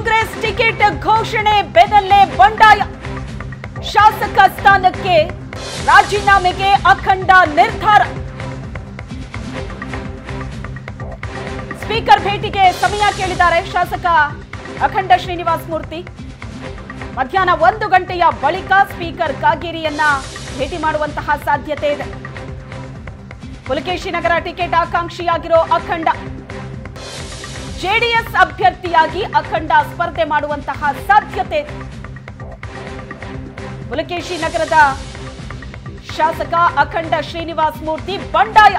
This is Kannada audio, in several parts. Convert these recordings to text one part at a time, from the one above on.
ಕಾಂಗ್ರೆಸ್ ಟಿಕೆಟ್ ಘೋಷಣೆ ಬೆನ್ನಲ್ಲೇ ಬಂಡಾಯ ಶಾಸಕ ಸ್ಥಾನಕ್ಕೆ ರಾಜೀನಾಮೆಗೆ ಅಖಂಡ ನಿರ್ಧಾರ ಸ್ಪೀಕರ್ ಭೇಟಿಗೆ ಸಮಯ ಕೇಳಿದ್ದಾರೆ ಶಾಸಕ ಅಖಂಡ ಶ್ರೀನಿವಾಸ್ ಮೂರ್ತಿ ಮಧ್ಯಾಹ್ನ ಒಂದು ಗಂಟೆಯ ಬಳಿಕ ಸ್ಪೀಕರ್ ಕಾಗೇರಿಯನ್ನ ಭೇಟಿ ಮಾಡುವಂತಹ ಸಾಧ್ಯತೆ ಇದೆ ಪುಲಕೇಶಿ ನಗರ ಟಿಕೆಟ್ ಆಕಾಂಕ್ಷಿಯಾಗಿರೋ ಅಖಂಡ ಜೆಡಿಎಸ್ ಅಭ್ಯರ್ಥಿಯಾಗಿ ಅಖಂಡ ಸ್ಪರ್ಧೆ ಮಾಡುವಂತಹ ಸಾಧ್ಯತೆ ಇದೆ ಪುಲಕೇಶಿ ನಗರದ ಶಾಸಕ ಅಖಂಡ ಶ್ರೀನಿವಾಸ್ ಮೂರ್ತಿ ಬಂಡಾಯ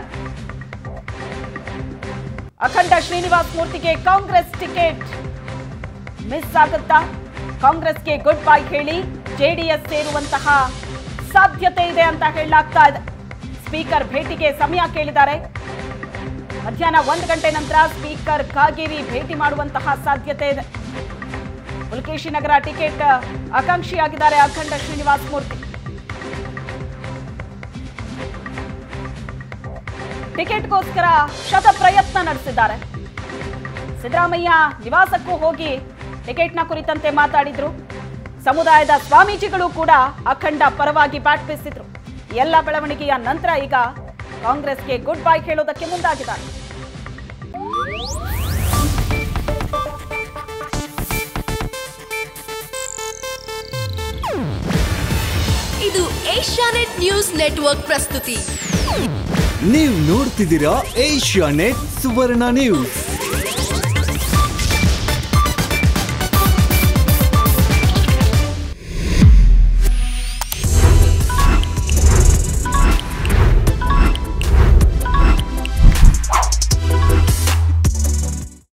ಅಖಂಡ ಶ್ರೀನಿವಾಸ್ ಮೂರ್ತಿಗೆ ಕಾಂಗ್ರೆಸ್ ಟಿಕೆಟ್ ಮಿಸ್ ಆಗುತ್ತಾ ಕಾಂಗ್ರೆಸ್ಗೆ ಗುಡ್ ಬೈ ಹೇಳಿ ಜೆಡಿಎಸ್ ಸೇರುವಂತಹ ಸಾಧ್ಯತೆ ಇದೆ ಅಂತ ಹೇಳಲಾಗ್ತಾ ಇದೆ ಸ್ಪೀಕರ್ ಭೇಟಿಗೆ ಸಮಯ ಕೇಳಿದ್ದಾರೆ ಮಧ್ಯಾಹ್ನ ಒಂದು ಗಂಟೆ ನಂತರ ಸ್ಪೀಕರ್ ಕಾಗೇರಿ ಭೇಟಿ ಮಾಡುವಂತಹ ಸಾಧ್ಯತೆ ಇದೆ ಪುಲಕೇಶಿ ನಗರ ಟಿಕೆಟ್ ಆಕಾಂಕ್ಷಿಯಾಗಿದ್ದಾರೆ ಅಖಂಡ ಶ್ರೀನಿವಾಸ್ ಮೂರ್ತಿ ಟಿಕೆಟ್ಗೋಸ್ಕರ ಶತ ಪ್ರಯತ್ನ ನಡೆಸಿದ್ದಾರೆ ಸಿದ್ದರಾಮಯ್ಯ ನಿವಾಸಕ್ಕೂ ಹೋಗಿ ಟಿಕೆಟ್ನ ಕುರಿತಂತೆ ಮಾತಾಡಿದ್ರು ಸಮುದಾಯದ ಸ್ವಾಮೀಜಿಗಳು ಕೂಡ ಅಖಂಡ ಪರವಾಗಿ ಬ್ಯಾಟ್ ಬೀಸಿದ್ರು ಎಲ್ಲ ಬೆಳವಣಿಗೆಯ ನಂತರ ಈಗ ಕಾಂಗ್ರೆಸ್ಗೆ ಗುಡ್ ಬೈ ಹೇಳೋದಕ್ಕೆ ಮುಂದಾಗಿದ್ದಾರೆ ಇದು ಏಷ್ಯಾನೆಟ್ ನ್ಯೂಸ್ ನೆಟ್ವರ್ಕ್ ಪ್ರಸ್ತುತಿ ನೀವು ನೋಡ್ತಿದ್ದೀರಾ ಏಷ್ಯಾ ನೆಟ್ ಸುವರ್ಣ ನ್ಯೂಸ್